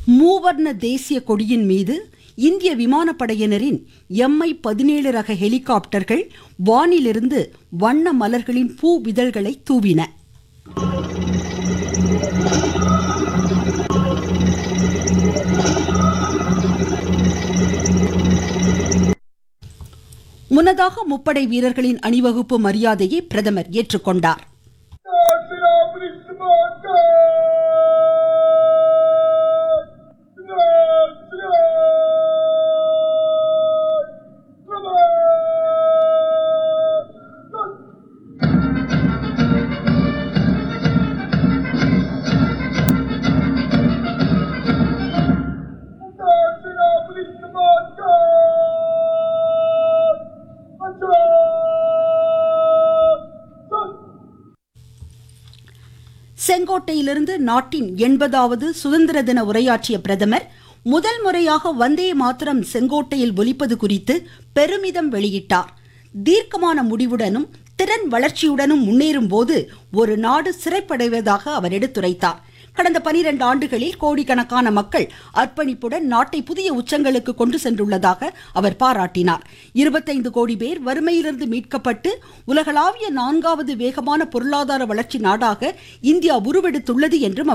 மூவர்ண தேசிய கொடியின் மீது இந்திய விமானப்படையினரின் எம்ஐ பதினேழு ரக ஹெலிகாப்டர்கள் வானிலிருந்து வண்ண மலர்களின் பூ விதழ்களை தூவின முன்னதாக முப்படை வீரர்களின் அணிவகுப்பு மரியாதையை பிரதமர் ஏற்றுக்கொண்டார் செங்கோட்டையிலிருந்து நாட்டின் எண்பதாவது சுதந்திர தின உரையாற்றிய பிரதமர் முதல் முறையாக வந்தே மாத்திரம் செங்கோட்டையில் ஒலிப்பது குறித்து பெருமிதம் வெளியிட்டார் தீர்க்கமான முடிவுடனும் திறன் வளர்ச்சியுடனும் முன்னேறும் போது ஒரு நாடு சிறைப்படைவதாக அவர் எடுத்துரைத்தார் கடந்த பனிரெண்டு ஆண்டுகளில் கோடிக்கணக்கான மக்கள் அர்ப்பணிப்புடன் நாட்டை புதிய உச்சங்களுக்கு கொண்டு சென்றுள்ளதாக அவர் பாராட்டினார் இருபத்தைந்து கோடி பேர் வறுமையிலிருந்து மீட்கப்பட்டு உலகளாவிய நான்காவது வேகமான பொருளாதார வளர்ச்சி நாடாக இந்தியா உருவெடுத்துள்ளது என்றும் அவர்